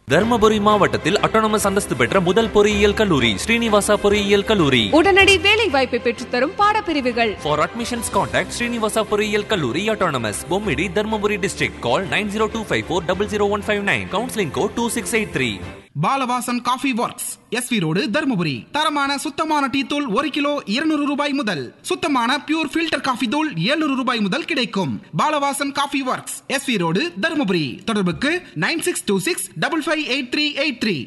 தர்மபுரி மாவட்டத்தில் அட்டானமஸ் அந்தஸ்து பெற்ற முதல் பொறியியல் கல்லூரி ஸ்ரீனிவாசா பொறியியல் கல்லூரி உடனடி வேலை வாய்ப்பை பெற்றுத்தரும் பாடப்பிரிவுகள் ஃபார் அட்மிஷன்ஸ் கான்டாக்ட் ஸ்ரீனிவாசா பொறியியல் கல்லூரி autonomous Bommidi Dharmapuri district call nine zero two five four double zero one five nine counselling code two six eight three Balavasan coffee works SV road Dharmapuri தரமான சுத்தமான டீ தூள் ஒரு கிலோ இருநூறு ரூபாய் முதல் சுத்தமான பியூர் ஃபில்டர் காஃபி தூள் 700 ரூபாய் முதல் கிடைக்கும் Balavasan coffee works SV road Dharmapuri தொடர்புக்கு nine six two six double five eight three eight three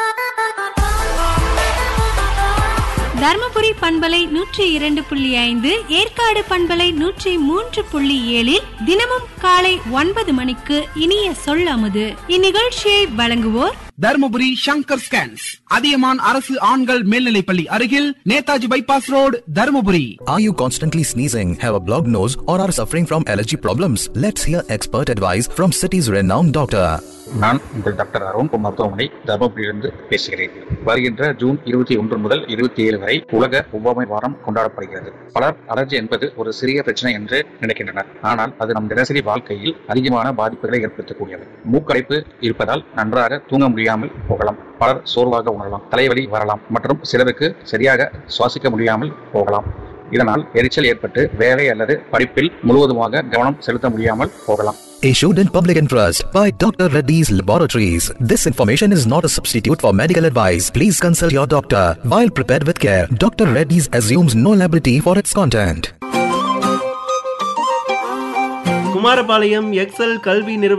Dharmapuri பண்பலை நூற்றி இரண்டு புள்ளி ஐந்து ஏற்காடு பண்பலை நூற்றி மூன்று புள்ளி ஏழில் தினமும் காலை ஒன்பது மணிக்கு இனிய சொல்லாமுது இந்நிகழ்ச்சியை வழங்குவோர் தருமபுரி சங்கர் ஸ்கேன்ஸ் அதியமான் அரசு ஆண்கள் மேல்நிலைப்பள்ளி அருகில் Netaji bypass road Dharmapuri Are you constantly sneezing, have a blocked nose, or are suffering from allergy problems? Let's hear expert advice from city's renowned doctor. நான் உங்கள் டாக்டர் அருண் மருத்துவமனை தர்மபுரியிலிருந்து பேசுகிறேன் வருகின்ற ஜூன் இருபத்தி ஒன்று முதல் இருபத்தி ஏழு வரை உலக ஒவ்வாமை வாரம் கொண்டாடப்படுகிறது பலர் அலர்ஜி என்பது ஒரு சிறிய பிரச்சனை என்று நினைக்கின்றனர் ஆனால் அது நம் தினசரி வாழ்க்கையில் அதிகமான பாதிப்புகளை ஏற்படுத்தக்கூடியது மூக்கடைப்பு இருப்பதால் நன்றாக தூங்க முடியாமல் போகலாம் பலர் சோர்வாக உணரலாம் தலைவலி வரலாம் மற்றும் சிலருக்கு சரியாக சுவாசிக்க முடியாமல் போகலாம் இதனால் எரிச்சல் ஏற்பட்டு வேலை அல்லது படிப்பில் முழுவதுமாக கவனம் செலுத்த முடியாமல் போகலாம் Issued in public interest by Dr. Reddy's Laboratories. This information is not a substitute for medical advice. Please consult your doctor. While prepared with care, Dr. Reddy's assumes no liability for its content. Kumarapalayam Excel கல்வி நிறுவனம்